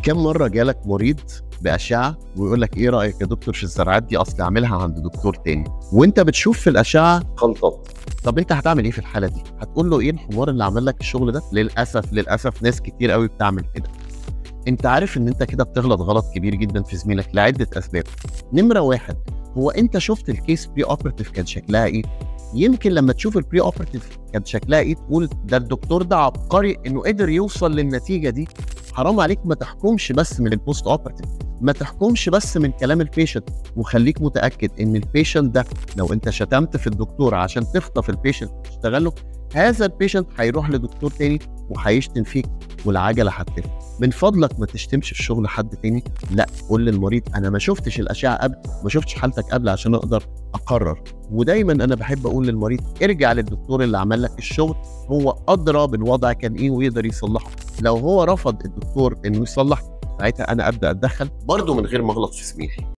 كم مره جالك مريض باشعه ويقول لك ايه رايك يا دكتور في الزرعات دي اصل اعملها عند دكتور تاني وانت بتشوف في الاشعه خلطات طب انت هتعمل ايه في الحاله دي هتقول له ايه الحمار اللي عمل لك الشغل ده للاسف للاسف ناس كتير قوي بتعمل كده انت عارف ان انت كده بتغلط غلط كبير جدا في زميلك لعده اسباب نمره واحد هو انت شفت الكيس بري اوبرتيف كان شكلها ايه يمكن لما تشوف البري اوبرتيف كان شكلها ايه تقول ده الدكتور ده عبقري انه قدر يوصل للنتيجه دي حرام عليك ما تحكمش بس من البوست اوبرتيف ما تحكمش بس من كلام البيشنت وخليك متاكد ان البيشنت ده لو انت شتمت في الدكتور عشان تخطف البيشنت تشتغل له هذا البيشنت هيروح لدكتور تاني وهيشتم فيك والعجله هتلف من فضلك ما تشتمش في شغل حد تاني لا قول للمريض انا ما شفتش الاشعه قبل ما شفتش حالتك قبل عشان اقدر اقرر ودايما انا بحب اقول للمريض ارجع للدكتور اللي عمل لك الشغل هو ادرى بالوضع كان ايه ويقدر يصلحه لو هو رفض الدكتور انه يصلح ساعتها انا ابدا اتدخل برضه من غير ما اغلط في زميلي